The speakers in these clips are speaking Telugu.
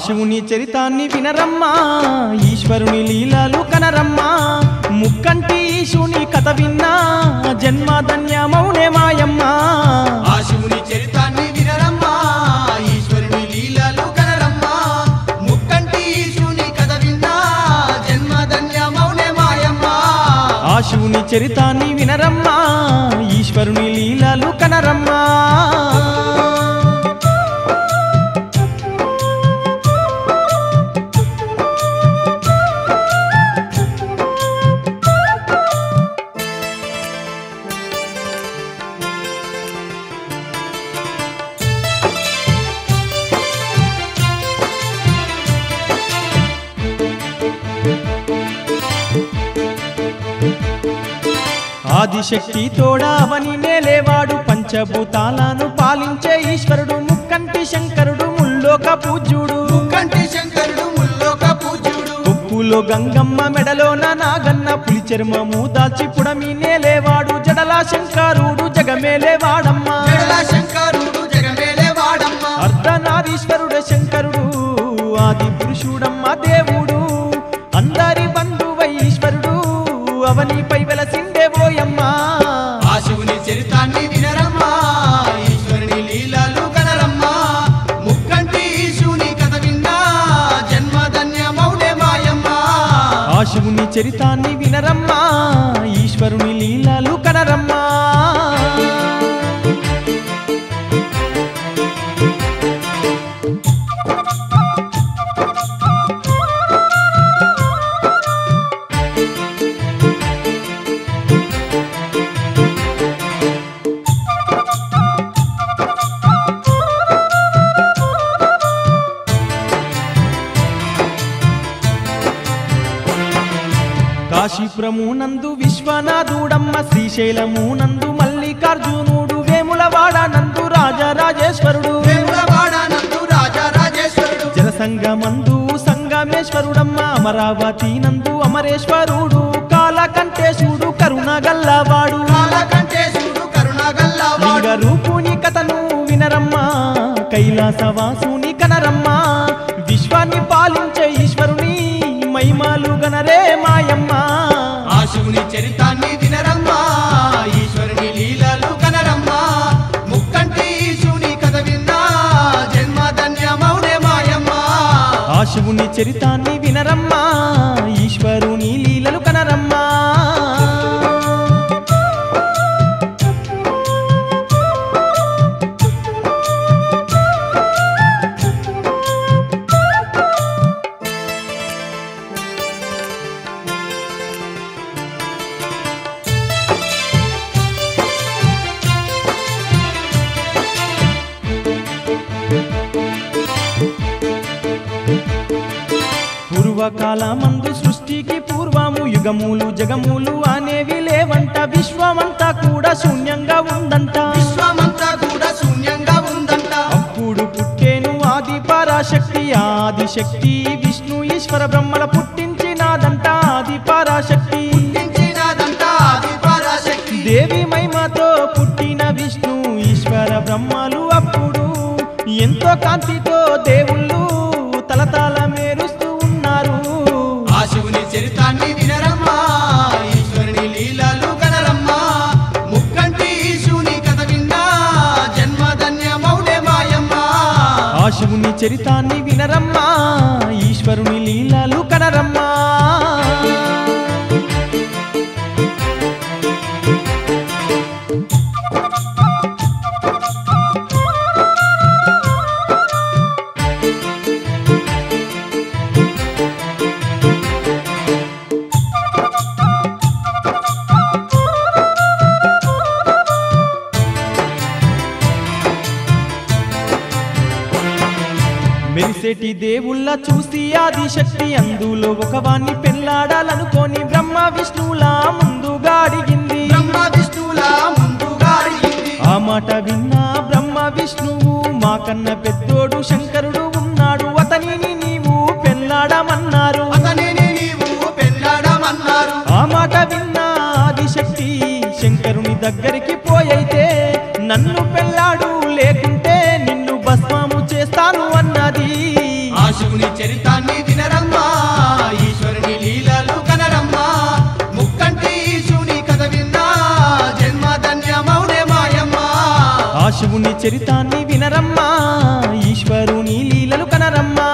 శివుని చరితాన్ని వినరమ్మా ఈశ్వరుని లీలలు కనరమ్మా ముక్కంటి ఈశుని కథ విన్నా జన్మధన్యమౌనే మాయమ్మా ఆ శివుని చరితాన్ని వినరమ్మా ఈశ్వరుని లీలలు కనరమ్మా ముక్కంటి ఈశుని కథ విన్నా జన్మధన్యమౌనే మాయమ్మా ఆ శివుని చరితాన్ని వినరమ్మా ఈశ్వరుని లీలలు కనరమ్మా ఆదిశక్తి తోడావని నేలేవాడు పంచభూతాలను పాలించే ఈశ్వరుడు ముక్కంటి శంకరుడు ముల్లోక పూజ్యుడు ముక్కంటి శంకరుడు ముల్లోక పూజ్యుడు ఉప్పులో గంగమ్మ మెడలోన నాగన్న పులి చర్మము దాల్చి పుడమి నేలేవాడు జడలా శంకరుడు జగమేలేవాడమ్మా జడల శంకరుడు జగమేలే వాడమ్మ అర్ధనారీశ్వరుడు శంకరుడు ఆది పురుషుడమ్మ దేవుడు అందరి బంధువై ఈశ్వరుడు అవనిపై వెలసిండే ఓయమ్మా ఆ శివుని చరితాన్ని వినరమ్మా ఈశ్వరుని లీలలు కనరమ్మా ముక్కంటి ఈశుని కథ విన్నా జన్మధన్యమౌనే మాయమ్మా ఆ శివుని చరితాన్ని వినరమ్మా ఈశ్వరుని లీలలు కనరమ్మా కాశీపురమునందు విశ్వనాథుడమ్మ శ్రీశైలమునందు మల్లికార్జునుడు వేములవాడ నందు రాజరాజేశ్వరుడు వేములవాడ నందు రాజా రాజేశ్వరుడు జనసంగమందు సంగమేశ్వరుడమ్మ అమరావతి నందు అమరేశ్వరుడు కాలకంఠేశుడు కరుణ గల్లవాడు కాలకంఠేశుడు కరుణగల్లవాడు లింగ రూపుని కథను వినరమ్మా కైలాసవాసుని కనరమ్మా విశ్వాన్ని పాలించే ఈశ్వరుని మహిమాలు గనరే మాయమ్మ ఆ శివుని చరితాన్ని వినరమ్మా ఈశ్వరుని లీలలు కనరమ్మా ముక్కంటి ఈశుని కథ విన్నా జన్మధన్యమౌనే మాయమ్మా ఆ శివుని చరితాన్ని వినరమ్మా ఈశ్వరుని లీలలు కనరమ్మా పూర్వకాలమందు సృష్టికి పూర్వము యుగములు జగములు అనేవి లేవంట విశ్వమంతా కూడా శూన్యంగా ఉందంట విశ్వమంతా కూడా శూన్యంగా ఉందంట అప్పుడు పుట్టేను ఆది పరాశక్తి ఆది శక్తి విష్ణు ఈశ్వర బ్రహ్మల పుట్టించినాదంట ఆది పరాశక్తి పుట్టించినదంట ఆది పరాశక్తి దేవి మహిమతో పుట్టిన విష్ణు ఈశ్వర బ్రహ్మలు అప్పుడు ఎంతో కాంతితో దేవుళ్ళు తలతల మేరుస్తూ ఉన్నారు ఆ శివుని చరితాన్ని వినరమ్మా ఈశ్వరుని లీలలు కనరమ్మా ముక్కంటి ఈశుని కథ విన్నా జన్మధన్యమౌనే మాయమ్మా ఆ శివుని చరితాన్ని వినరమ్మా ఈశ్వరుని లీలలు కనరమ్మా మెరిసేటి దేవుళ్ళ చూసి ఆది శక్తి అందులో ఒకవాన్ని పెళ్ళాడాలనుకొని బ్రహ్మ విష్ణువుల ముందుగా అడిగింది బ్రహ్మ విష్ణువుల ముందుగా అడిగింది ఆ మాట విన్నా బ్రహ్మ విష్ణువు మాకన్న పెద్దోడు శంకరుడు ఉన్నాడు అతనిని నీవు పెళ్ళాడమన్నారు అతనిని నీవు పెళ్ళాడమన్నారు ఆ మాట విన్నా ఆదిశక్తి శంకరుని దగ్గరికి పోయైతే నన్ను పెళ్ళాడు లేకుంటే నిన్ను భస్మము చేస్తాను అన్నది ఆ శివుని చరితాన్ని వినరమ్మా ఈశ్వరుని లీలలు కనరమ్మా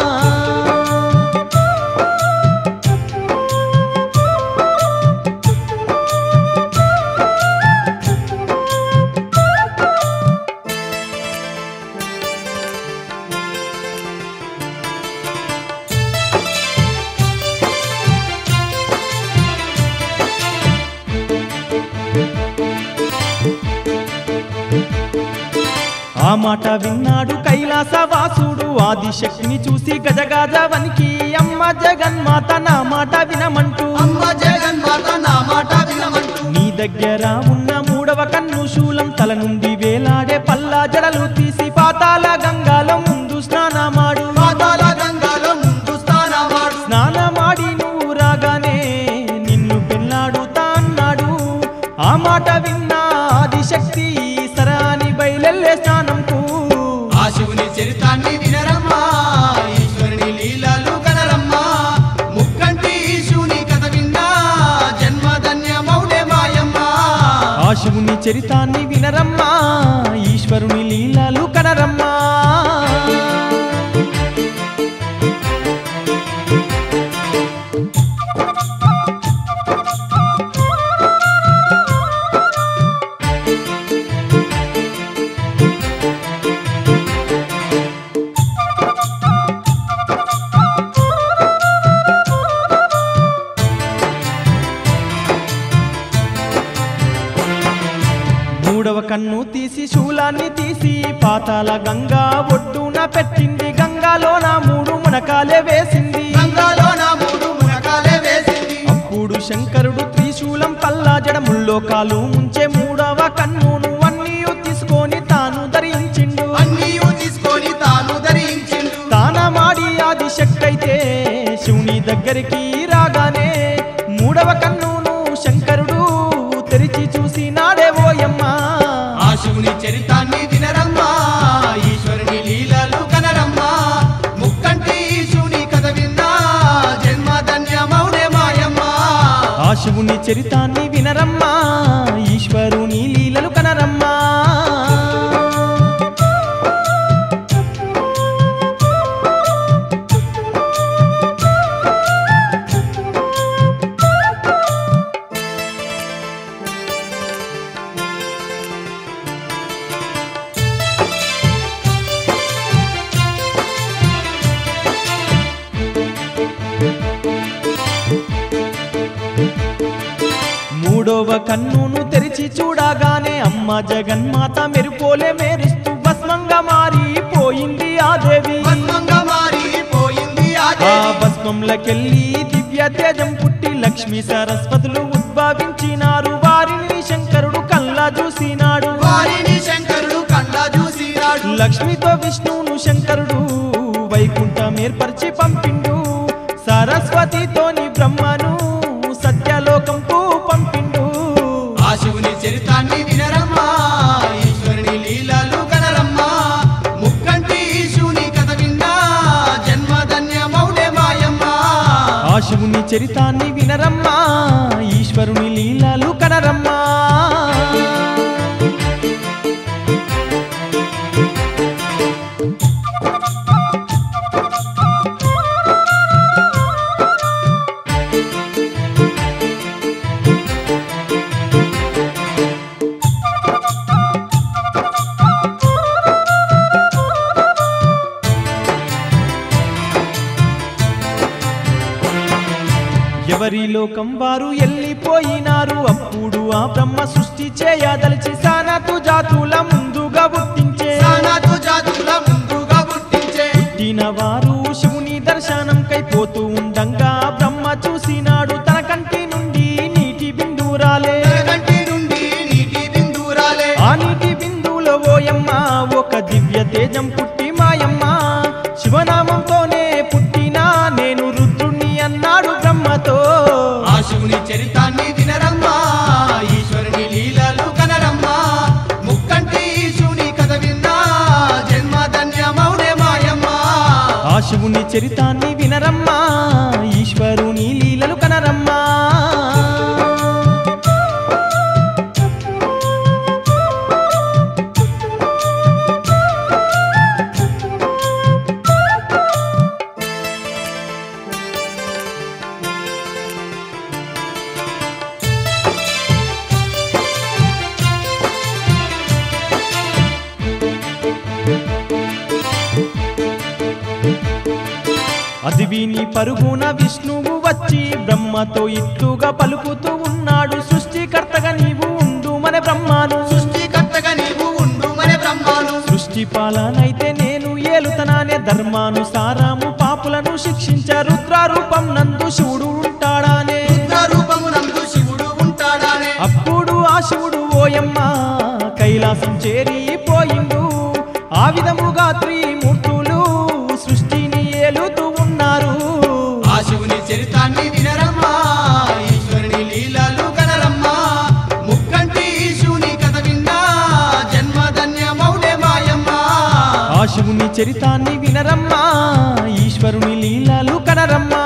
ఆ మాట విన్నాడు కైలాసవాసుడు ఆదిశక్తిని చూసి గజగాజ వనికి అమ్మ జగన్మాత నా మాట వినమంటూ అమ్మ జగన్మాత నా మాట వినమంటూ నీ దగ్గర ఉన్న మూడవ కన్ను శూలం తల నుండి వేలాడే పల్లా జడలు తీసి పాతాల గంగాలో ముందు స్నానమాడు పాతాల గంగాలో ముందు స్థానమాడు స్నానమాడి నువ్వు రాగానే నిన్ను పెళ్ళాడుతా అన్నాడు ఆ మాట విన్నా ఆదిశక్తి సరాని బయలెల్లే స్నానంకు ఆ శివుని చరితాన్ని వినరమ్మా ఈశ్వరుని లీలలు కనరమ్మా ముక్కంటి శివుని కథ విన్నా జన్మధన్యమౌనే మాయమ్మ ఆ శివుని చరితాన్ని వినరమ్మా ఈశ్వరుని లీలలు కనరమ్మా మూడవ కన్ను తీసి శూలాన్ని తీసి పాతాల గంగా ఒడ్డున పెట్టింది గంగాలో నా మూడు మునకాలే వేసింది గంగాలో నా మూడు మునకాలే వేసింది అప్పుడు శంకరుడు త్రిశూలం పల్లా జడముల్లో కాలు ముంచే మూడవ కన్నును అన్నీ తీసుకొని తాను ధరించిండు అన్నీ తీసుకొని తాను ధరించిండు తానమాడి ఆది శక్తైతే శివుని దగ్గరికి రాగానే మూడవ కన్నును శంకరుడు తెరిచి చూసి నాడే ఓయమ్మా ఆ శివుని చరితాన్ని వినరమ్మా ఈశ్వరుని లీలలు కనరమ్మా ముక్కంటి శివుని కథ విన్నా జన్మధన్యమౌనే మాయమ్మ ఆ శివుని చరితాన్ని వినరమ్మా ఈశ్వరుని లీలలు కనరమ్మా మూడవ కన్నును తెరిచి చూడగానే అమ్మ జగన్మాత మెరుపోలే మేరుస్తూ భస్మంగా మారిపోయింది ఆ దేవి భస్మంగా మారిపోయింది ఆ ఆ దేవి. భస్మంలకెళ్ళి దివ్య తేజం పుట్టి లక్ష్మీ సరస్వతులు ఉద్భవించినారు వారిని శంకరుడు కల్లా చూసినాడు వారిని శంకరుడు కండ చూసినాడు లక్ష్మితో విష్ణువును శంకరుడు వైకుంఠం ఏర్పరిచి పంపిండు సరస్వతితోని బ్రహ్మను సత్యలోకంకు పంపిండు ఆ శివుని చరితాన్ని వినరమ్మా ఈశ్వరుని లీలలు కనరమ్మా ముక్కంటి శివుని కథ విన్నా జన్మధన్యమౌనే మాయమ్మ ఆ శివుని చరితాన్ని వినరమ్మా ఈశ్వరుని లీలలు కనరమ్మా ఎవరి లోకం వారు ఎల్లిపోయినారు అప్పుడు ఆ బ్రహ్మ సృష్టి చేయదలిచి సానతు జాతుల ముందుగా పుట్టించే సానాతు జాతుల ముందుగా పుట్టించే పుట్టిన వారు శివుని దర్శనంకై పోతూ ఉండంగా బ్రహ్మ చూసినాడు తన కంటి నుండి నీటి బిందురాలే కంటి నుండి నీటి బిందురాలే ఆ నీటి బిందువులో ఓయమ్మ ఒక దివ్య తేజం పుట్టి మాయమ్మ శివనామంతోనే పుట్టినా నేను రుద్రుణ్ణి అన్నాడు బ్రహ్మతో ఆ శివుని చరితాన్ని వినరమ్మా ఈశ్వరుని లీలలు కనరమ్మా ముక్కంటి శివుని కథ విన్నా జన్మధన్యమౌనే మాయమ్మ ఆ శివుని చరితాన్ని వినరమ్మా ఈశ్వరుని లీలలు కనరమ్మా అది విని పరుగున విష్ణువు వచ్చి బ్రహ్మతో ఇట్లుగా పలుకుతూ ఉన్నాడు సృష్టికర్తగా నీవు ఉండు మన బ్రహ్మాను సృష్టికర్తగా నీవు ఉండు మన బ్రహ్మాను సృష్టి పాలనైతే నేను ఏలుతనానే ధర్మానుసారము పాపులను శిక్షించ రుద్రారూపం నందు శివుడు ఉంటాడానే రూపము నందు శివుడు ఉంటాడానే అప్పుడు ఆ శివుడు ఓయమ్మ కైలాసం చేరిపోయిండు ఆ విధముగా త్రిమూర్తులు సృష్టిని ఏలుతూ ఉన్నారు ఆ శివుని చరితాన్ని వినరమ్మా ఈశ్వరుని లీలలు కనరమ్మా ముక్కంటి శివుని కథ విన్నా జన్మధన్యమౌనే మాయమ్మా ఆ శివుని చరితాన్ని వినరమ్మా ఈశ్వరుని లీలలు కనరమ్మా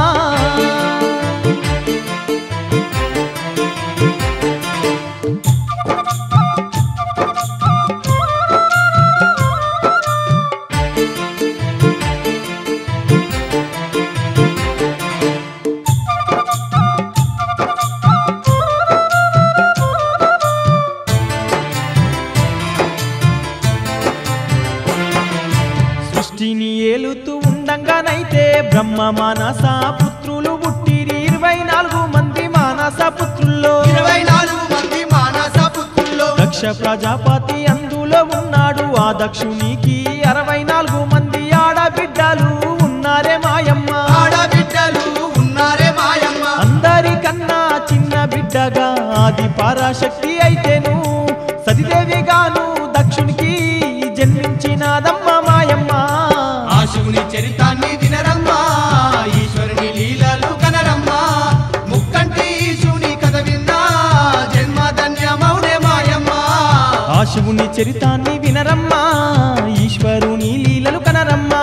సృష్టిని ఏలుతూ ఉండంగానైతే బ్రహ్మ మానస పుత్రులు పుట్టిరి ఇరవై నాలుగు మంది మానస పుత్రుల్లో ఇరవై నాలుగు మంది మానస పుత్రుల్లో దక్ష ప్రజాపతి అందులో ఉన్నాడు ఆ దక్షునికి అరవై నాలుగు మంది ఆడబిడ్డలు ఉన్నారే మాయమ్మ ఆడబిడ్డలు ఉన్నారే మాయమ్మ అందరికన్నా చిన్న బిడ్డగా ఆది పరాశక్తి అయితేను సతిదేవిగాను దక్షునికి జన్మించినదమ్మ మాయమ్మ ఆ శివుని చరితాన్ని వినరమ్మా ఈశ్వరుని లీలలు కనరమ్మా ముక్కంటి శివుని కథ విన్నా జన్మధన్యమౌనే మాయమ్మా ఆ శివుని చరితాన్ని వినరమ్మా ఈశ్వరుని లీలలు కనరమ్మా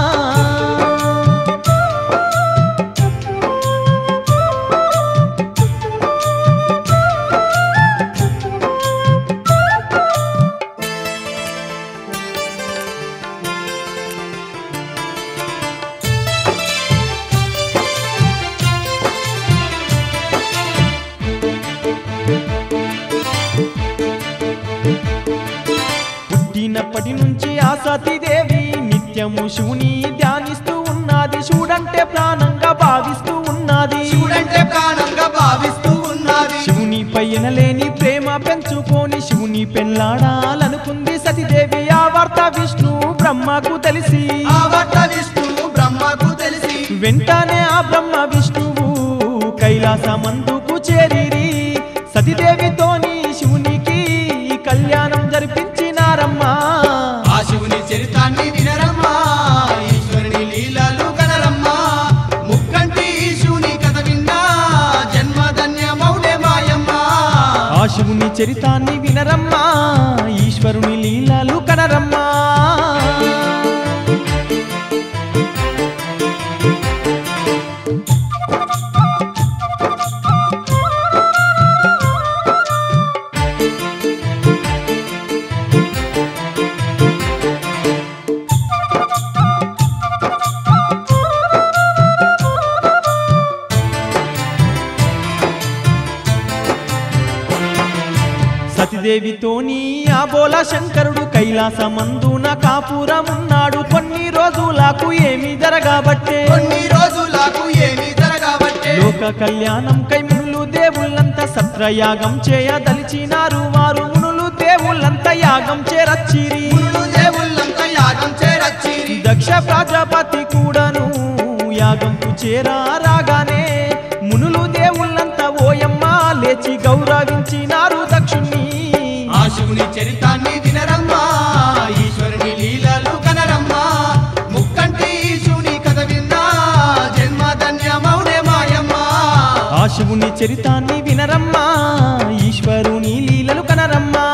పుట్టినప్పటి నుంచి ఆ సతీదేవి నిత్యము శివుని ధ్యానిస్తూ ఉన్నది శివుడంటే ప్రాణంగా భావిస్తూ ఉన్నది శివుడంటే ప్రాణంగా భావిస్తూ ఉన్నది శివుని పైన లేని ప్రేమ పెంచుకొని శివుని పెళ్ళాడాలనుకుంది సతీదేవి ఆ వార్త విష్ణు బ్రహ్మకు తెలిసి ఆ వార్త విష్ణువు బ్రహ్మకు తెలిసి వెంటనే ఆ బ్రహ్మ విష్ణువు కైలాసమందుకు చేరిరి సతీదేవితోని శివునికి కళ్యాణం జరిపించినారమ్మా ఆ శివుని చరితాన్ని వినరమ్మా ఈశ్వరుని లీలలు కనరమ్మా ముక్కంటి శివుని కథ విన్నా జన్మధన్యమౌనే మాయమ్మా ఆ శివుని చరితాన్ని వినరమ్మా ఈశ్వరుని లీలలు కనరమ్మా సతిదేవితోని ఆ బోల శంకరుడు కైలాసమందున కాపురమున్నాడు కొన్ని రోజులకు ఏమి జరగబట్టే కొన్ని రోజులకు ఏమి జరగబట్టే లోక కళ్యాణం కై మునులు దేవుళ్ళంతా సత్రయాగం చేయదలిచినారు వారు మునులు దేవుళ్ళంతా యాగం చేరచ్చిరి మునులు దేవుళ్ళంతా యాగం చేరచ్చిరి దక్ష ప్రజాపతి కూడాను యాగంకు చేరారాగానే మునులు దేవుళ్ళంతా ఓయమ్మ లేచి గౌరవించినారు దక్షుణ్ణి ఆ శివుని చరితాన్ని వినరమ్మా ఈశ్వరుని లీలలు కనరమ్మా ముక్కంటి శివుని కథ విన్నా జన్మధన్యమౌనే మాయమ్మా ఆ శివుని చరితాన్ని వినరమ్మా ఈశ్వరుని లీలలు కనరమ్మా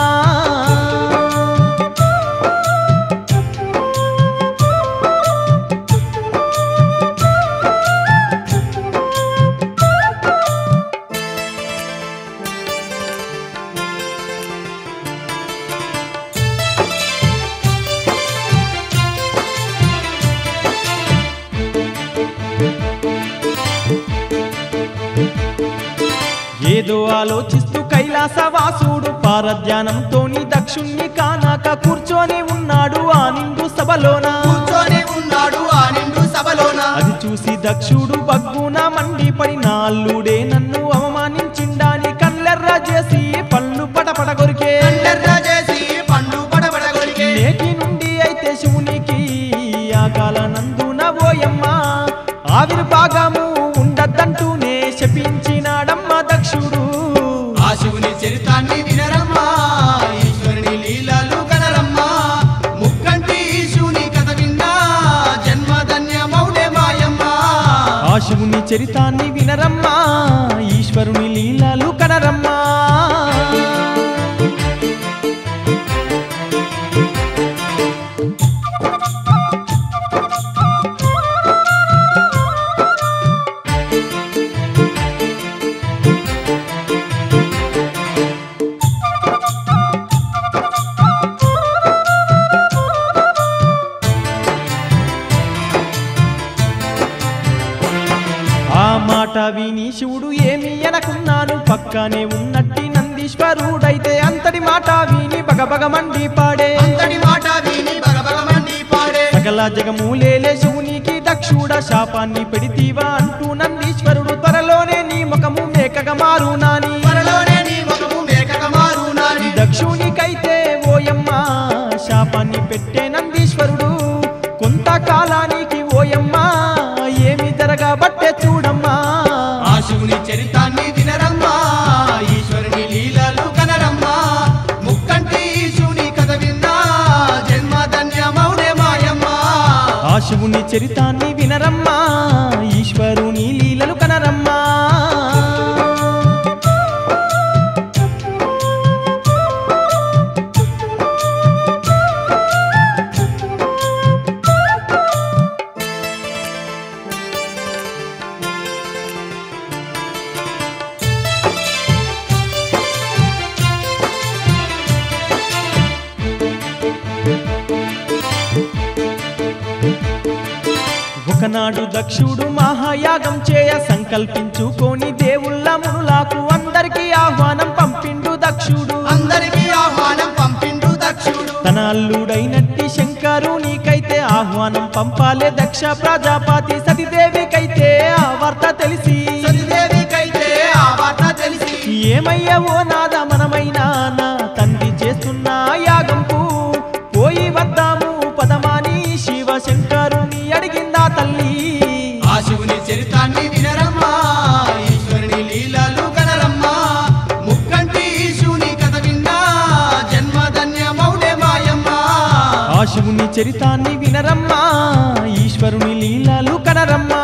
ఏదో ఆలోచిస్తూ కైలాసవాసుడు పారధ్యానంతోని దక్షుణ్ణి కానాక కూర్చొని ఉన్నాడు ఆ నిండు సభలోన కూర్చొని ఉన్నాడు ఆ నిండు సభలోన అది చూసి దక్షుడు బగ్గున మండిపడి నాల్లుడే నన్ను అవమానించిండాని కళ్ళెర్ర చేసి పళ్ళు పటపట కొరికే కండెర్ర చేసి పండు పడబడ కొరికే నేటి నుండి అయితే శివునికి ఆకాల నందున ఓయమ్మ ఆవిర్భాగము ఉండద్దంటూనే శపించినాడమ్మ దక్షుడు ఆ శివుని చరితాన్ని వినరమ్మా ఈశ్వరుని లీలలు కనరమ్మా ముక్కంటి శివుని కథ విన్నా జన్మధన్యమౌనే మాయమ్మా ఆ శివుని చరితాన్ని వినరమ్మా ఈశ్వరుని లీలలు కనరమ్మా ఆ మాట విని శివుడు ఏమి అనకున్నాను పక్కనే ఉన్నట్టి నందీశ్వరుడైతే అంతటి మాట విని బగబగ మండి పాడే అంతటి మాట విని భగభగమండి పాడే సకల జగమూలేలే శివునికి దక్షుడ శాపాన్ని పెడితీవా అంటూ నందీశ్వరుడు త్వరలోనే నీ ముఖము మేకగా మారునాని త్వరలోనే నీ ముఖము మేకక మారునాని దక్షునికైతే ఓయమ్మ శాపాన్ని పెట్టే నందీశ్వరుడు కొంతకాలానికి ఓయమ్మ ఏమి జరగబట్టే చూడమ్మా ఆ శివుని చరితాన్ని వినరమ్మా ఈశ్వరుని లీలలు కనరమ్మా ముక్కంటి శివుని కథ విన్నా జన్మధన్యమౌనే మాయమ్మా ఆ శివుని చరితాన్ని వినరమ్మా ఈశ్వరుని లీలలు కనరమ్మా ఒకనాడు దక్షుడు మహాయాగం చేయ సంకల్పించుకొని దేవుళ్ళ మునులాకు అందరికీ ఆహ్వానం పంపిండు దక్షుడు అందరికీ ఆహ్వానం పంపిండు దక్షుడు తన అల్లుడైనట్టి శంకరునికైతే ఆహ్వానం పంపాలే దక్ష ప్రజాపతి సతీదేవికైతే ఆ వార్త తెలిసి సతిదేవికైతే ఆ వార్త తెలిసి ఏమయ్యవో నాద మనమైనా నా తండ్రి చేస్తున్న యాగంకు పోయి వద్దాము పదమాని శివ శంకరుని అడిగిందా తల్లి ఆ శివుని చరితాన్ని వినరమ్మా ఈశ్వరుని లీలలు కనరమ్మా ముక్కంటి శివుని కథ విన్నా జన్మధన్యమౌనే మాయమ్మా ఆ శివుని చరితాన్ని వినరమ్మా ఈశ్వరుని లీలలు కనరమ్మా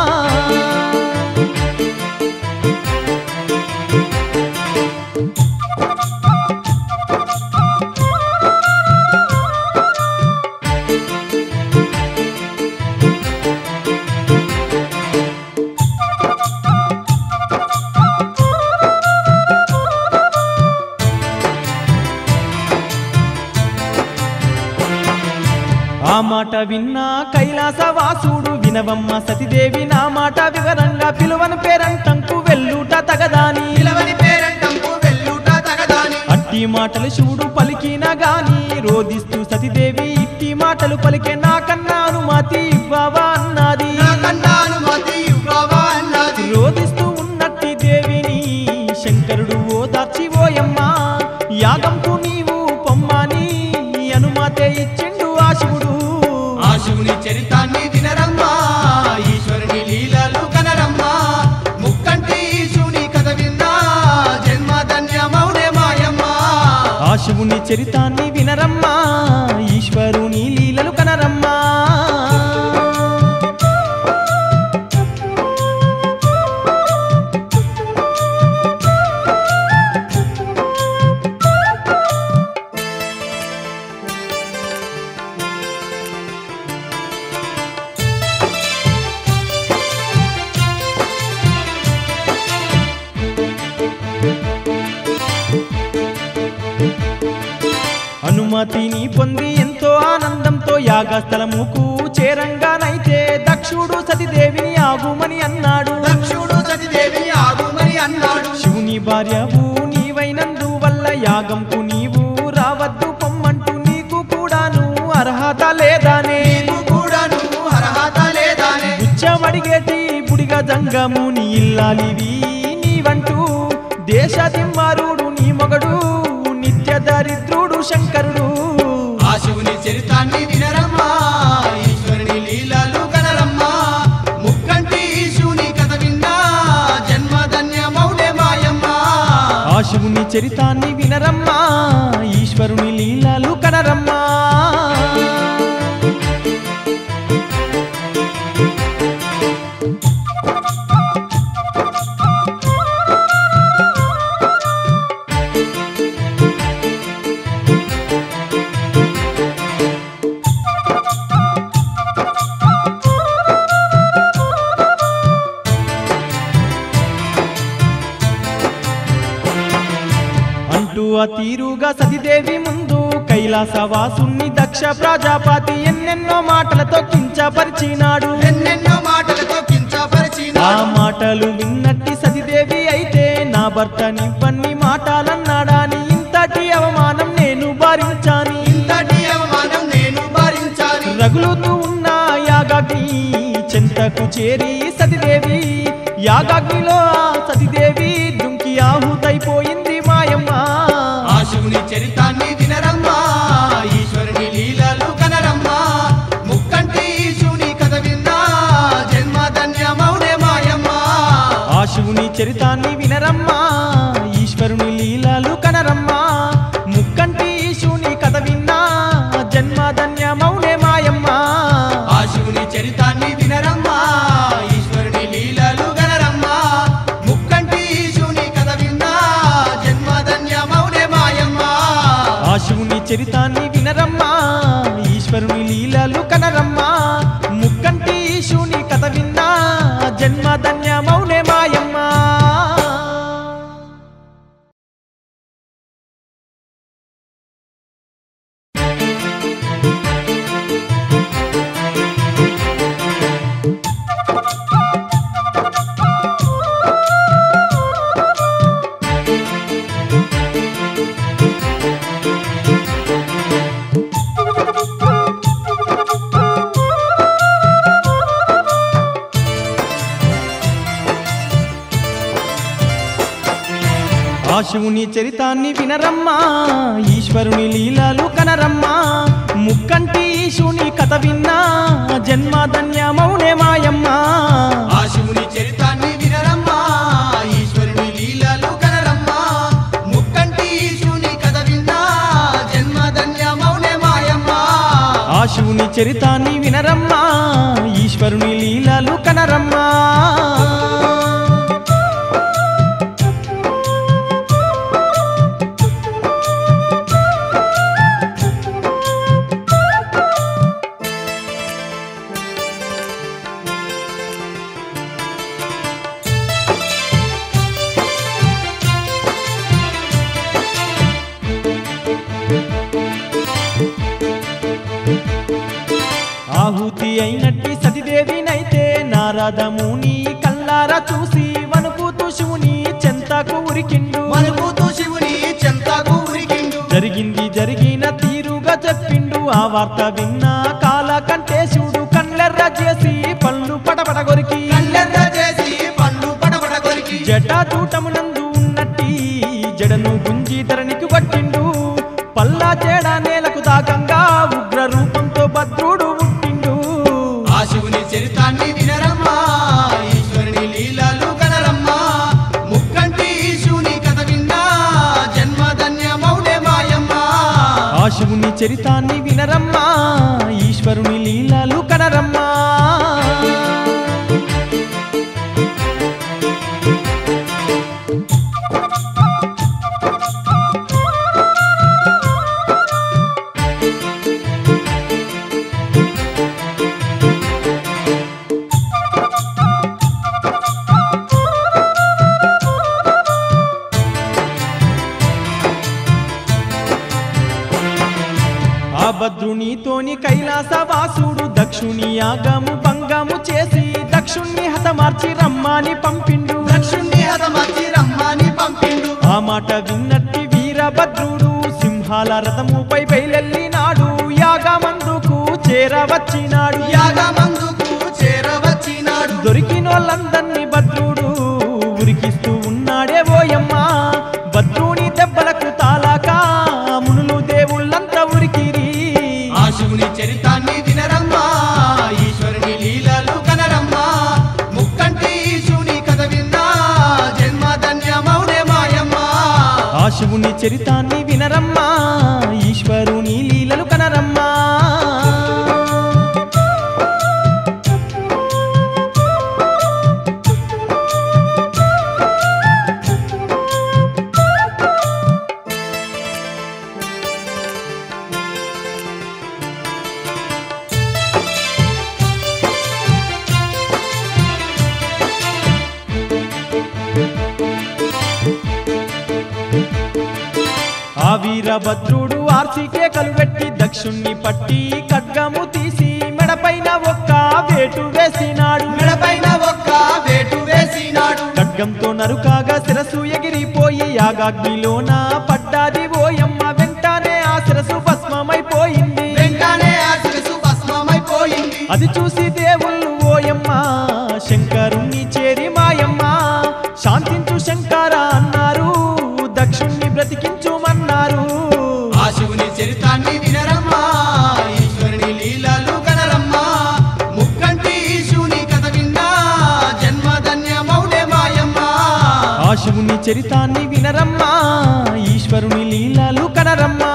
ఆ మాట విన్నా కైలాసవాసుడు వినవమ్మ సతిదేవి నా మాట వివరంగా పిలువని పేరంటంకు వెళ్ళుట తగదాని పిలవని పేరంటంపు వెల్లుట తగదాని అట్టి మాటలు శివుడు పలికిన గాని రోదిస్తూ సతిదేవి ఇట్టి మాటలు పలికే నాకన్నా అనుమతి ఇవ్వవా అన్నది నాకన్నా అనుమతి ఇవ్వవా అన్నది రోదిస్తూ ఉన్నట్టి దేవిని శంకరుడు ఓదార్చి ఓయమ్మ యాగంకు నీవు పొమ్మని అనుమతే ఇచ్చిండు ఆ శివుడు ఆ శివుని చరితాన్ని వినరమ్మా ఈశ్వరుని లీలలు కనరమ్మా ముక్కంటి శివుని కథ విన్నా జన్మధన్యమౌనే మాయమ్మా ఆ శివుని చరితాన్ని వినరమ్మా ఈశ్వరుని లీలలు కనరమ్మా అనుమతిని పొంది ఎంతో ఆనందంతో యాగస్థలముకు చేరంగానైతే దక్షుడు సతిదేవిని ఆగుమని అన్నాడు దక్షుడు సతిదేవి ఆగుమని అన్నాడు శివుని భార్యవు నీవైనందు వల్ల యాగంకు నీవు రావద్దు పొమ్మంటూ నీకు కూడాను అర్హత లేదానే నీకు కూడా నువ్వు అర్హత లేదానే ఉచ్చమడిగి జంగముని ఇల్లాలివి నీవంటూ దేశ దిమ్మారుడు నీ మొగడు నిత్య దరిద్రుడు శంకరుడు ఆ శివుని చరితాన్ని వినరమ్మా ఈశ్వరుని లీలలు కనరమ్మా ముక్కంటి శివుని కథ విన్నా జన్మధన్యమౌనే మాయమ్మా ఆ శివుని చరితాన్ని వినరమ్మా ఈశ్వరుని లీలలు కనరమ్మా అంటూ ఆ తీరుగా సతిదేవి ముందు కైలాసవాసుని దక్ష ప్రజాపతి ఎన్నెన్నో మాటలతో కించపరిచినాడు ఎన్నెన్నో మాటలతో ఆ కించపరిచినాడు మాటలు విన్నట్టి సతిదేవి అయితే నా భర్త నివ్వన్ని మాటలన్నాడాని ఇంతటి అవమానం నేను భరించాని ఇంతటి అవమానం నేను భరించాలి రగులుతూ ఉన్న యాగాగ్ని చెంతకు చేరి సతిదేవి యాగాగ్నిలో ఆ సతిదేవి దుంకి ఆహుతైపోయింది మాయమ్మ ఆ శివుని చరితాన్ని వినరమ్మా ఈశ్వరుని లీలలు కనరమ్మా ముక్కంటి శివుని కథ విన్నా జన్మధన్యమౌనే మాయమ్మా ఆ శివుని చరితాన్ని వినరమ్మా ఈశ్వరుని లీలలు కనరమ్మా ముక్కంటి శివుని కథ విన్నా జన్మధన్యమౌనే మాయమ్మ ఆ శివుని చరితాన్ని వినరమ్మా ఈశ్వరుని లీలలు గనరమ్మా ముక్కంటి శివుని కథ విన్నా జన్మధన్యమౌనే మాయమ్మా ఆ శివుని చరితాన్ని వినరమ్మా ఈశ్వరుని లీలలు కనరమ్మా ముక్కంటి శివుని కథ విన్నా జన్మధన్యమౌనే మాయమ్మ ఆ శివుని చరితాన్ని వినరమ్మా ఈశ్వరుని లీలలు కనరమ్మా ముక్కంటి శివుని కథ విన్నా జన్మధన్యమౌనే మాయమ్మ ఆ శివుని చరితాన్ని వినరమ్మా ఈశ్వరుని లీలలు కనరమ్మా ముక్కంటి శివుని కథ విన్నా జన్మధన్యమౌనే మాయమ్మా ఆ శివుని చరితాన్ని వినరమ్మా ఈశ్వరుని లీలలు కనరమ్మా ఆహుతి అయినట్టి సతిదేవినైతే నారదముని కల్లారా చూసి వణుకుతూ శివుని చెంతకు ఉరికిండు మనుకుతూ శివుని చెంతకు ఉరికిండు జరిగింది జరిగిన తీరుగా చెప్పిండు ఆ వార్త విన్న కాల కంటేశుడు కళ్ళెర్ర చేసి పళ్ళు పడపడ కొరికి కళ్ళెర్ర చేసి పండ్లు పడబడ కొరికి జటాచూటమునందు ఉన్నట్టి జడను గుంజి ధరణికి పట్టిండు పల్లా జడ నేలకు దాకంగా ఉగ్ర రూపంతో భద్రుడు పుట్టిండు ఆ శివుని చరితాన్ని వినరమ్మా ఈశ్వరుని లీలలు కనరమ్మా ముక్కంటి శివుని కథ విన్నా జన్మధన్యమౌనే మాయమ్మా ఆ శివుని చరితాన్ని వినరమ్మా ఈశ్వరుని లీలలు కనరమ్మా ఆ భద్రునితోని కైలాసవాసుడు దక్షుని యాగము భంగము చేసి దక్షుణ్ణి హతమార్చి రమ్మని పంపిండు దక్షుణ్ణి హతమర్చి రమ్మని పంపిండు ఆ మాట విన్నట్టి వీరభద్రుడు సింహాల రథముపై బయలెల్లినాడు యాగమందుకు చేరవచ్చినాడు యాగమందుకు చేరవచ్చినాడు దొరికినోళ్ళందరినీ శివుని చరితాన్ని వినరమ్మా ఈశ్వరుని లీలలు కనరమ్మా ఆ వీరభద్రుడు ఆర్సికే కలువెట్టి దక్షుణ్ణి పట్టి ఖడ్గము తీసి మెడపైన ఒక్క వేటు వేసినాడు మెడపైన ఒక్క వేటు వేసినాడు ఖడ్గంతో నరుకాగా శిరసు ఎగిరిపోయి యాగాగ్నిలోన పడ్డాది ఓయమ్మ వెంటనే ఆ శిరసు భస్మమైపోయింది వెంటనే ఆ శిరసు భస్మమైపోయింది అది చూసి దేవుళ్ళు ఓయమ్మ శంకరుణ్ణి చేరి మాయమ్మ శాంతించు శంకర అన్నారు దక్షుణ్ణి బ్రతికించుమన్నారు ఆ శివుని చరితాన్ని వినరమ్మా ఈశ్వరుని లీలలు కనరమ్మా ముక్కంటి శివుని కథ విన్నా జన్మధన్యమౌనే మాయమ్మ ఆ శివుని చరితాన్ని వినరమ్మా ఈశ్వరుని లీలలు కనరమ్మా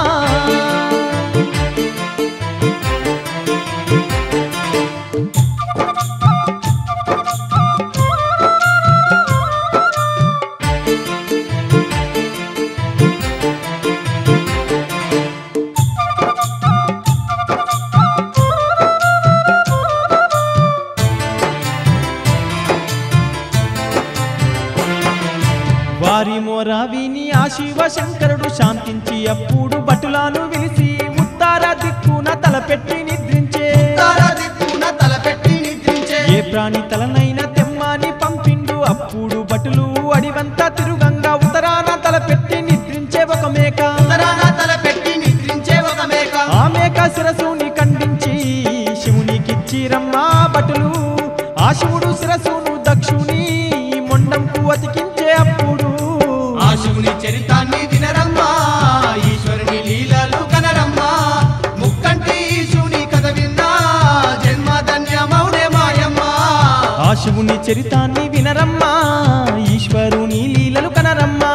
వారి మోర విని ఆ శివ శంకరుడు శాంతించి అప్పుడు భటులాను విలిసి ఉత్తార దిక్కున తలపెట్టి నిద్రించే తారాదిక్కున తలపెట్టి నిద్రించే ఏ ప్రాణి తలనైన తెమ్మాని పంపిండు అప్పుడు భటులు అడివంతా తిరుగంగా ఉత్తరాన తలపెట్టి నిద్రించే ఒక మేక ఉత్తరాన తలపెట్టి నిద్రించే ఒక మేక ఆ మేక శిరసుని ఖండించి శివునికిచ్చిరమ్మా భటులు ఆ శివుడు శిరసును దక్షుని మొండంకు అతికించే అప్పుడు ఆ శివుని చరితాన్ని వినరమ్మా ఈశ్వరుని లీలలు కనరమ్మా ముక్కంటి శివుని కథ విన్నా జన్మధన్యమౌనే మాయమ్మ ఆ శివుని చరితాన్ని వినరమ్మా ఈశ్వరుని లీలలు కనరమ్మా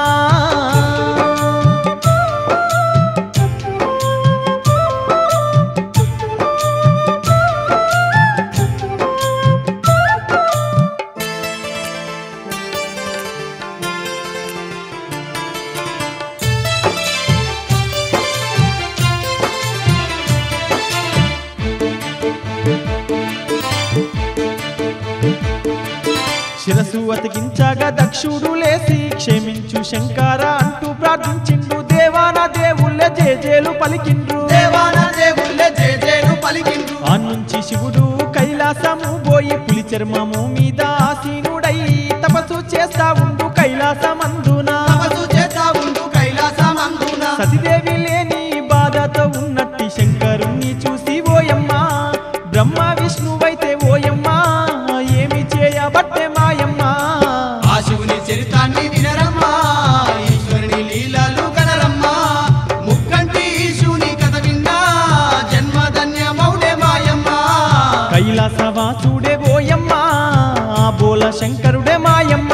శిరసు అతికించగా దక్షుడు లేసి క్షమించు శంకర అంటూ ప్రార్థించిండు దేవాన దేవుళ్ళ జేజేలు పలికిండ్రు దేవాన దేవుళ్ళే జేజేలు పలికిండ్రు ఆ నుంచి శివుడు కైలాసము పోయి పులి చర్మము మీద ఆసీనుడై తపస్సు చేస్తా ఉండు కైలాసమందున తపస్సు చేస్తా ఉండు కైలాసమందున సతిదేవి లేని బాధతో ఉన్నట్టి శంకరుణ్ణి చూసి ఓయమ్మ బ్రహ్మ విష్ణువైతే ఓయమ్మ ఏమి చేయబట్టే మాయమ్మ ఆ శివుని చరితాన్ని వినరమ్మా ఈశ్వరుని లీలలు కనరమ్మా ముక్కంటి శివుని కథ విన్నా జన్మధన్యమౌనే మాయమ్మ కైలాసవాసుడే ఓయమ్మ ఆ బోల శంకరుడే మాయమ్మ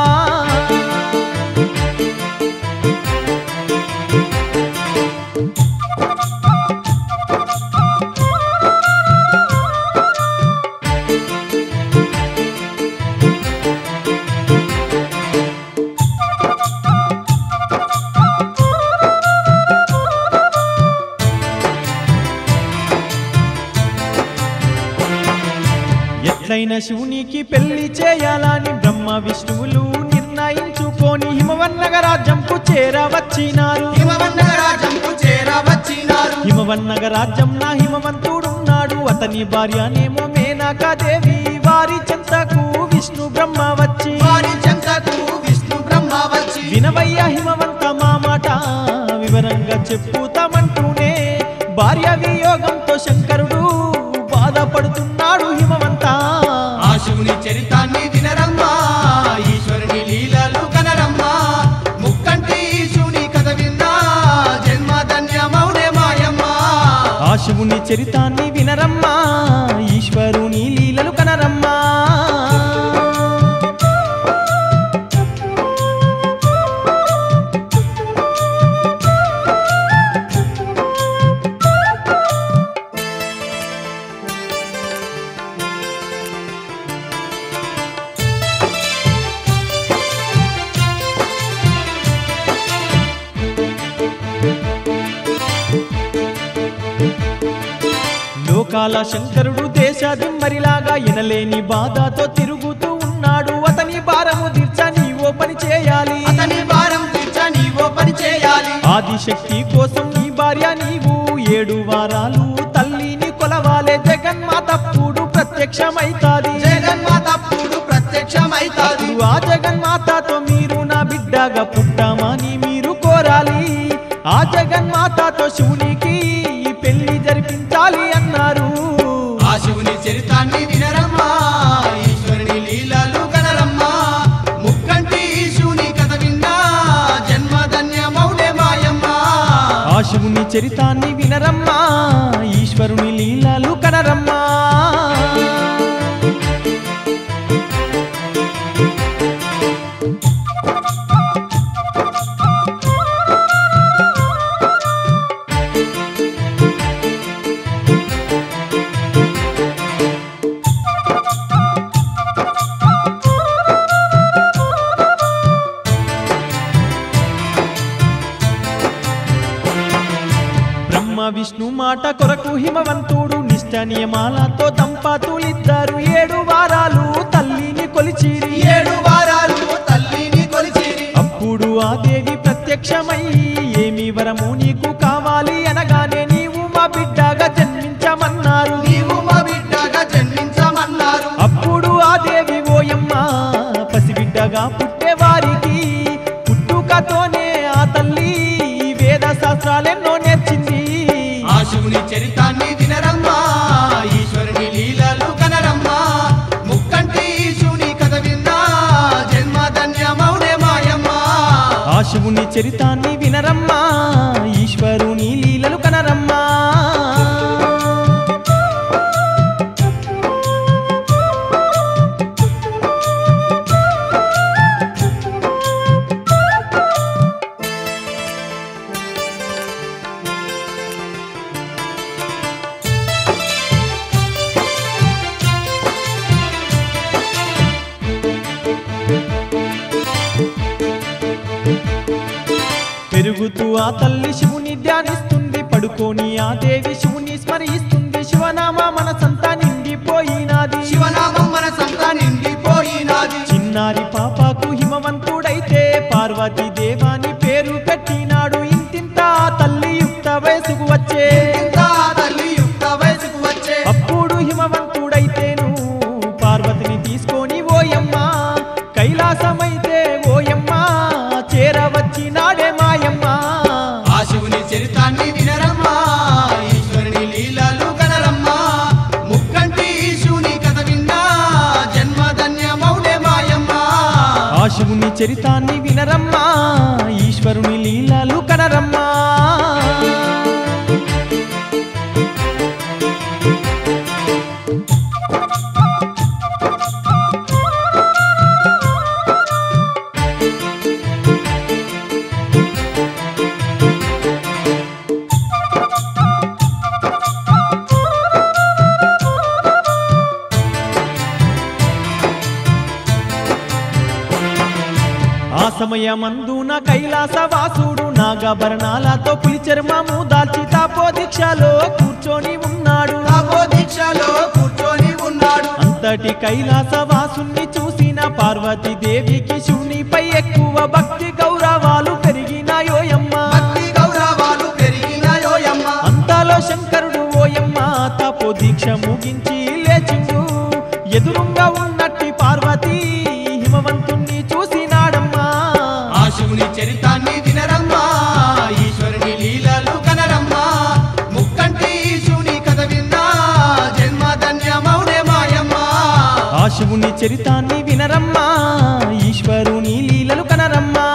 ఎట్లయిన శివునికి పెళ్లి చేయాలని బ్రహ్మ విష్ణువులు నిర్ణయించుకొని హిమవన్నగ రాజ్యంకు చేరవచ్చినారు హిమవన్నగ రాజంకు చేరవచ్చినారు హిమవన్నగ రాజ్యం నా హిమవంతుడున్నాడు అతని భార్యనేమో మేనకాదేవి వారి చెంతకు విష్ణు బ్రహ్మ వచ్చి వారి చెంతకు విష్ణు బ్రహ్మ వచ్చి వినవయ్య హిమవంత మా మాట వివరంగా చెప్పుతామంటూనే భార్య వియోగంతో శంకరుడు బాధపడుతున్నాడు హిమవంత ఆ శివుని చరితాన్ని వినరమ్మా ఈశ్వరుని లీలలు కనరమ్మా ముక్కంటి శివుని కథ విన్నా జన్మధన్యమౌనే మాయమ్మ ఆ శివుని చరితాన్ని వినరమ్మా ఈశ్వరుని లీలలు కనరమ్మా లోకాల శంకరుడు దేశాదిమ్మరిలాగా ఎనలేని బాధతో తిరుగుతూ ఉన్నాడు అతని భారము తీర్చ నీవో పని చేయాలి అతని భారం తీర్చ నీవో పని చేయాలి ఆదిశక్తి కోసం నీ భార్య నీవు ఏడు వారాలు తల్లిని కొలవాలే జగన్మాతప్పుడు ప్రత్యక్షమైతాది జగన్మాతప్పుడు ప్రత్యక్షమైతాది అప్పుడు ఆ జగన్మాతతో మీరు నా బిడ్డగా పుట్టామని మీరు కోరాలి ఆ జగన్మాతతో శివునికి ఈ పెళ్లి జరిపించాలి అన్నారు ఆ శివుని చరితాన్ని వినరమ్మా ఈశ్వరుని లీలలు కనరమ్మా ముక్కంటి శివుని కథ విన్నా జన్మధన్యమౌనే మాయమ్మా ఆ శివుని చరితాన్ని వినరమ్మా ఈశ్వరుని లీలలు కనరమ్మా బ్రహ్మ విష్ణు మాట కొరకు హిమవంతుడు నిష్ట నియమాలతో దంపతులిద్దరు ఏడు వారాలు తల్లిని కొలిచిరి ఏడు వారాలు తల్లిని కొలిచిరి అప్పుడు ఆ దేవి ప్రత్యక్షమై ఏమి వరము నీకు కావాలి అనగానే నీవు మా బిడ్డగా జన్మించమన్నారు నీవు మా బిడ్డగా జన్మించమన్నారు అప్పుడు ఆ దేవి ఓయమ్మ పసిబిడ్డగా పుట్టేవారికి పుట్టుకతోనే ఆ తల్లి వేద శాస్త్రాలెన్నో నేర్చింది ఆ శివుని చరితాన్ని వినరమ్మా ఈశ్వరుని లీలలు కనరమ్మా ముక్కంటి శివుని కథ విన్నా జన్మధన్యమౌనే మాయమ్మా ఆ శివుని చరితాన్ని వినరమ్మా ఈశ్వరుని లీలలు కనరమ్మా పెరుగుతూ ఆ తల్లి శివుని ధ్యానిస్తుంది పడుకొని ఆ దేవి శివుని స్మరిస్తుంది శివనామ మనసంతా నిండిపోయినాది శివనామం మన సంత నిండిపోయినాది చిన్నారి పాపకు హిమవంతుడైతే పార్వతీ దేవాని పేరు పెట్టినాడు ఇంతింత ఆ తల్లి యుక్త వయసుకు వచ్చే ఇంత తల్లి యుక్త వయసుకు వచ్చే అప్పుడు హిమవంతుడైతేను పార్వతిని తీసుకొని ఓయమ్మ కైలాసమైతే ఓయమ్మ చేరవచ్చినాడే మాయమ్మ ఆ శివుని చరితాన్ని వినరమ్మా ఈశ్వరుని లీలలు కనరమ్మా ముక్కంటి శివుని కథ విన్నా జన్మధన్యమౌనే మాయమ్మా ఆ శివుని చరితాన్ని వినరమ్మా ఈశ్వరుని లీలలు కనరమ్మా ఆ సమయమందున కైలాసవాసుడు నాగభరణాలతో పులి చర్మము దాల్చి తాపో దీక్షలో కూర్చొని ఉన్నాడు తాపో దీక్షలో కూర్చొని ఉన్నాడు అంతటి కైలాసవాసుని చూసిన పార్వతీ దేవికి శివునిపై ఎక్కువ భక్తి గౌరవాలు పెరిగినాయోయమ్మ భక్తి గౌరవాలు పెరిగినాయోయమ్మ అంతలో శంకరుడు ఓయమ్మ తపో దీక్ష ముగించి లేచిండు ఎదురుంగా ఉన్నట్టి పార్వతీ హిమవంతుణ్ణి చూసినాడమ్మా ఆ శివుని చరితాన్ని వినరమ్మా ఈశ్వరుని లీలలు కనరమ్మా ముక్కంటి శివుని కథ విన్నా జన్మధన్యమౌనే మాయమ్మా ఆ శివుని చరితాన్ని వినరమ్మా ఈశ్వరుని లీలలు కనరమ్మా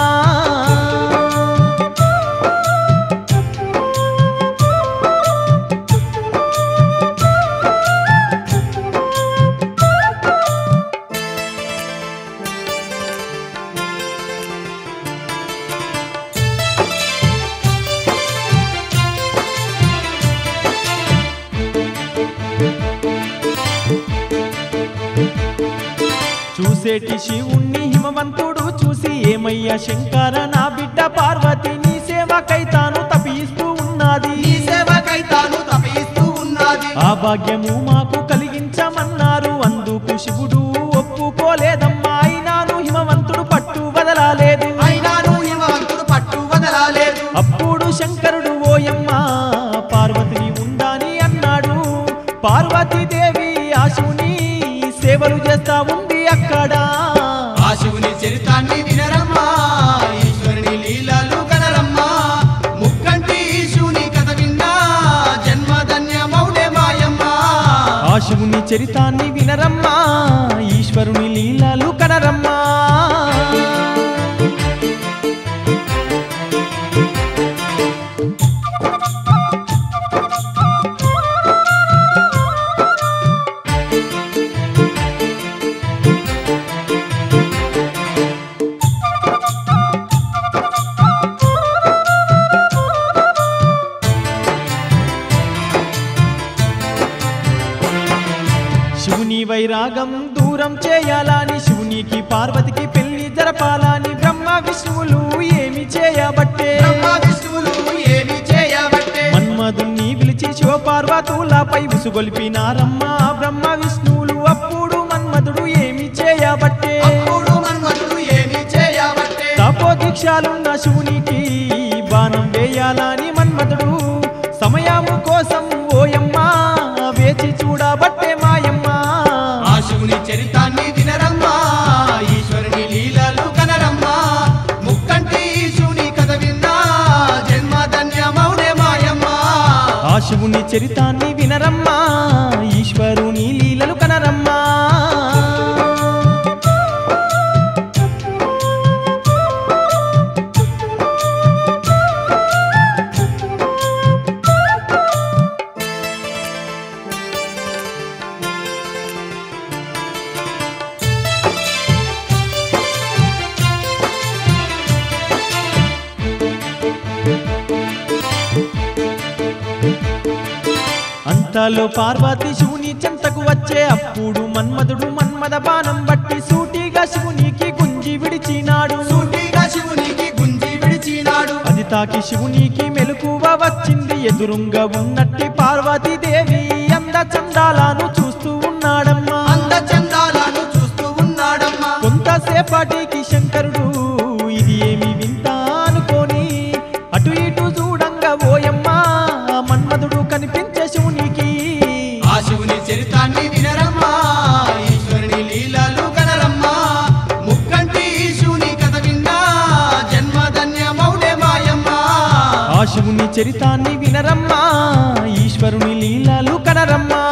చూసేటి శివుణ్ణి హిమవంతుడు చూసి ఏమయ్యా శంకర నా బిడ్డ పార్వతి నీ సేవకై తాను తపిస్తూ ఉన్నది నీ సేవకై తాను తపిస్తూ ఉన్నది ఆ భాగ్యము మాకు కలిగించమన్నారు అందుకు శివుడు ఒప్పుకోలేదమ్మా అయినాను హిమవంతుడు పట్టు వదలాలేదు అయినాను హిమవంతుడు పట్టు వదలాలేదు అప్పుడు శంకరుడు ఓయమ్మ పార్వతిని ఉండాని అన్నాడు పార్వతీదేవి ఆ శివుని సేవలు చేస్తా ఉంది అక్కడ ఆ శివుని చరితాన్ని వినరమ్మా ఈశ్వరుని లీలలు కనరమ్మా ముక్కంటి శివుని కథ విన్నా జన్మధన్యమౌనే మాయమ్మా ఆ శివుని చరితాన్ని వినరమ్మా ఈశ్వరుని లీలలు కనరమ్మా శివుని వైరాగం దూరం చేయాలని శివునికి పార్వతికి పెళ్లి జరపాలని బ్రహ్మ విష్ణువులు ఏమి చేయబట్టే బ్రహ్మ విష్ణువులు ఏమి చేయబట్టే మన్మధుణ్ణి పిలిచి శివపార్వతులపై ఉసుగొల్పినారమ్మ బ్రహ్మ విష్ణువులు అప్పుడు మన్మధుడు ఏమి చేయబట్టే అప్పుడు మన్మధుడు ఏమి చేయబట్టే తపోదీక్షాలున్న శివునికి బాణం వేయాలని మన్మధుడు సమయము కోసం ఓయమ్మ వేచి చూడబట్టే మాయమ్మ ఆ శివుని చరితాన్ని వినరమ్మా ఈశ్వరుని లీలలు కనరమ్మా ముక్కంటి శివుని కథ విన్నా జన్మధన్యమౌనే మాయమ్మా ఆ శివుని చరితాన్ని వినరమ్మా ఈశ్వరుని లీలలు కనరమ్మా అంతలో పార్వతి శివుని చెంతకు వచ్చే అప్పుడు మన్మధుడు మన్మద బాణం బట్టి సూటిగా శివునికి గుంజి విడిచినాడు సూటిగా శివునికి గుంజి విడిచినాడు అది తాకి శివునికి మెలకువ వచ్చింది ఎదురుంగా ఉన్నట్టి పార్వతీదేవి అంద చందాలను చూస్తూ ఉన్నాడమ్మా అంద చందాలను చూస్తూ ఉన్నాడమ్మా కొంతసేపటికి శంకరుడు ఇది ఏమి వింత అనుకోని అటు ఇటు చూడంగా ఓయమ్మా మన్మధుడు కనిపించే శివునికి ఆ శివుని చరితాన్ని వినరమ్మా ఈశ్వరుని లీలలు కనరమ్మా ముక్కంటి శివుని కథ విన్నా జన్మధన్యమౌనే మాయమ్మా ఆ శివుని చరితాన్ని వినరమ్మా ఈశ్వరుని లీలలు కనరమ్మా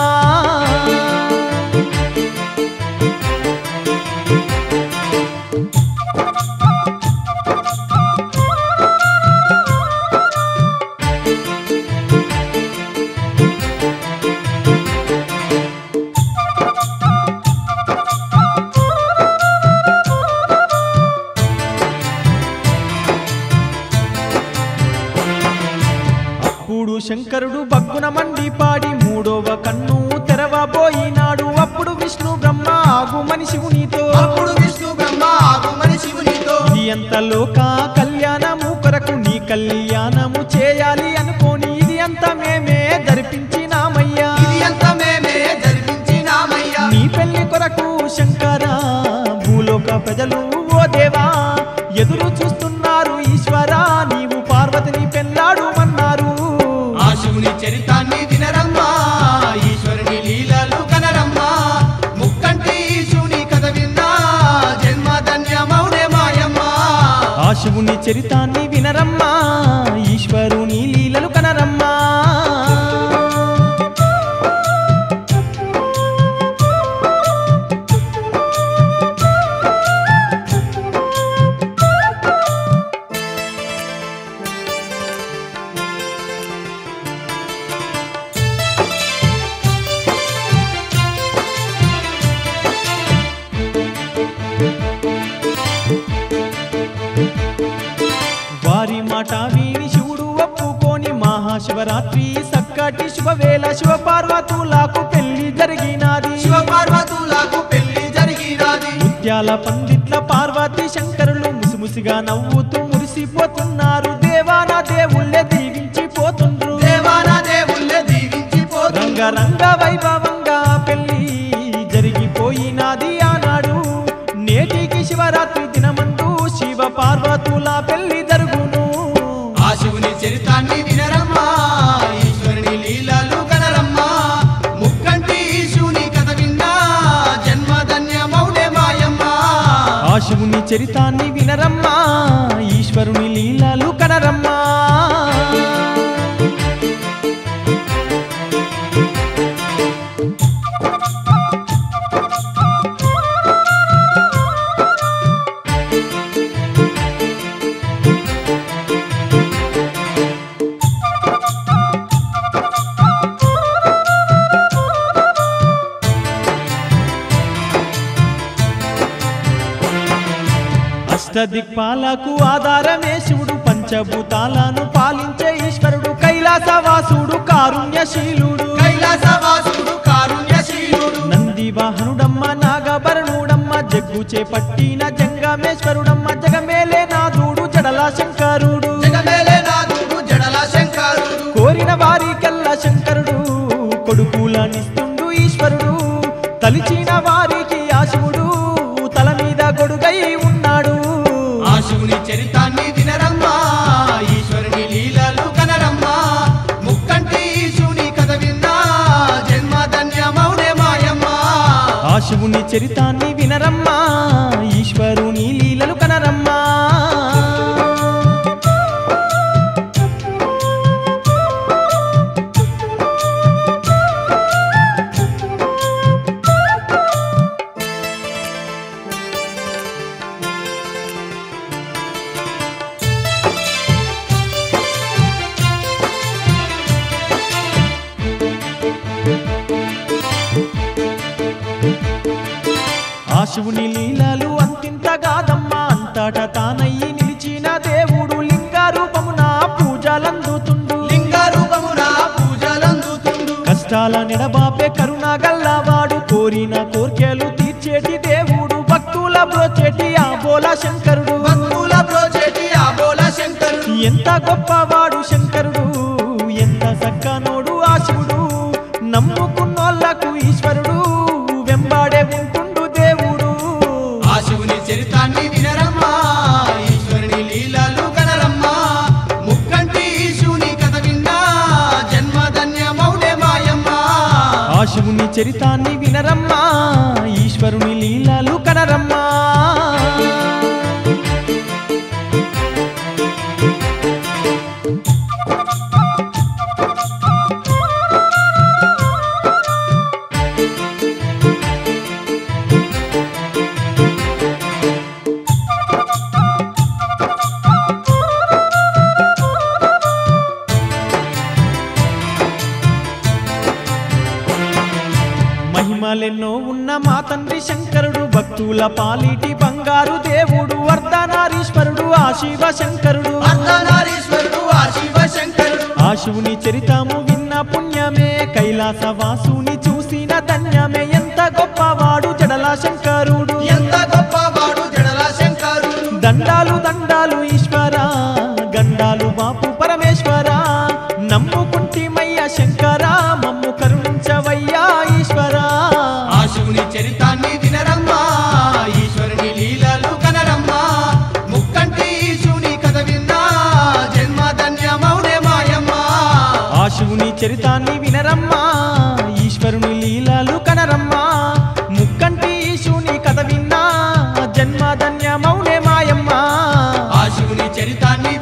అప్పుడు శంకరుడు బగ్గున మండి పాడి మూడవ కన్ను తెరవబోయినాడు అప్పుడు విష్ణు బ్రహ్మ ఆగుమని శివునితో అప్పుడు విష్ణు బ్రహ్మ ఆగుమని శివునితో ఇది ఎంత లోక కళ్యాణము కొరకు నీ కళ్యాణము చేయాలి అనుకోని ఇది అంత మేమే జరిపించినామయ్యా ఇది ఎంత మేమే జరిపించినామయ్యా నీ పెళ్లి కొరకు శంకర భూలోక ప్రజలు ఓ దేవా ఎదురు చూస్తున్నారు ఈశ్వరా నీవు పార్వతిని పెళ్ళాడుమన్నారు ఆ శివుని చరితాన్ని వినరమ్మా ఈశ్వరుని లీలలు కనరమ్మా ముక్కంటి శివుని కథ విన్నా జన్మధన్యమౌనే మాయమ్మా ఆ శివుని చరితాన్ని వినరమ్మా ఈశ్వరుని లీలలు కనరమ్మా వారి మాట విని శివుడు ఒప్పుకొని మహాశివరాత్రి సక్కటి శుభవేళ శివ పార్వతులకు పెళ్లి జరిగినది శివపార్వతులకు పెళ్లి జరిగినది ముత్యాల పందిట్ల పార్వతి శంకరులు ముసిముసిగా నవ్వుతూ మురిసిపోతున్నారు దేవాన దేవుళ్ళే దీవించిపోతుండ్రు దేవాన దేవుళ్ళే దీవించిపోతున్నారు అంగరంగ వైభవంగా పెళ్లి జరిగిపోయినది ఆనాడు నేటికి శివరాత్రి దినమందు శివ పార్వతుల పెళ్లి జరుగును ఆ శివుని చరితాన్ని వినరమ్మా ఈశ్వరుని లీలలు కనరమ్మా ముక్కంటి శివుని కథ విన్నా జన్మధన్యమౌనే మాయమ్మా ఆ శివుని చరితాన్ని వినరమ్మా ఈశ్వరుని లీలలు కనరమ్మా అష్టదిక్పాలకు ఆధారమే శివుడు పంచభూతాలను పాలించే ఈశ్వరుడు కైలాసవాసుడు కారుణ్యశీలుడు కైలాసవాసుడు కారుణ్యశీలుడు నంది వాహనుడమ్మ నాగభరణుడమ్మ జగ్గు చేపట్టిన జంగమేశ్వరుడమ్మ జగమేలే నాథుడు జడల శంకరుడు జగమేలే నాథుడు జడల శంకరుడు కోరిన వారికెల్లా శంకరుడు కొడుకులనిస్తుండు ఈశ్వరుడు తలిచిన వారికి ఆ శివుడు తల మీద గొడుగై ఉన్నాడు ఆ శివుని చరితాన్ని వినరమ్మా ఈశ్వరుని లీలలు కనరమ్మా ముక్కంటి శివుని కథ విన్నా జన్మధన్యమౌనే మాయమ్మా ఆ శివుని చరితాన్ని వినరమ్మా ఈశ్వరుని లీలలు కనరమ్మా ఆ శివుని లీలలు అంతింతగాదమ్మా అంతట తానయ్యి నిలిచిన దేవుడు లింగ రూపమున పూజలందుతుండు లింగ రూపమున పూజలందుతుండు కష్టాల నిడబాపే కరుణ గల్లవాడు కోరిన కోర్కెలు తీర్చేటి దేవుడు భక్తుల బ్రోచేటి ఆ బోల శంకరుడు భక్తుల ప్రోచేటి ఆ బోల శంకరుడు ఎంత గొప్పవాడు శంకరుడు ఎంత సక్కనోడు ఆ శివుడు నమ్ముకున్నోళ్లకు ఈశ్వరుడు వెంబాడే ఉంటుండు దేవుడు ఆ శివుని చరితాన్ని వినరమ్మా ఈశ్వరుని లీలలు కనరమ్మా ముక్కంటి శివుని కథ విన్నా జన్మధన్యమౌనే మాయమ్మా ఆ శివుని చరితాన్ని వినరమ్మా ఈశ్వరుని లీలలు కనరమ్మా మహిమలెన్నో ఉన్న మా తండ్రి శంకరుడు భక్తుల పాలిటి బంగారు దేవుడు వర్ధనారీశ్వరుడు ఆ శివ శంకరుడు అర్ధనారీశ్వరుడు ఆ శివ శంకరుడు ఆ శివుని చరితము విన్న పుణ్యమే కైలాస వాసుని చూసిన ధన్యమే ఎంత గొప్పవాడు జడల శంకరుడు ఎంత గొప్పవాడు జడల శంకరుడు దండాలు దండాలు ఈశ్వర గండాలు బాపు పరమేశ్వర నమ్ముకుంటిమయ్య శంకర మమ్ము కరుణించవయ్యా ఈశ్వర ఆ శివుని చరితాన్ని వినరమ్మా ఈశ్వరుని లీలలు కనరమ్మా ముక్కంటి శివుని కథ విన్నా జన్మధన్యమౌనే మాయమ్మా ఆ శివుని చరితాన్ని వినరమ్మా ఈశ్వరుని లీలలు కనరమ్మా ముక్కంటి శివుని కథ విన్నా జన్మధన్యమౌనే మాయమ్మా ఆ శివుని చరితాన్ని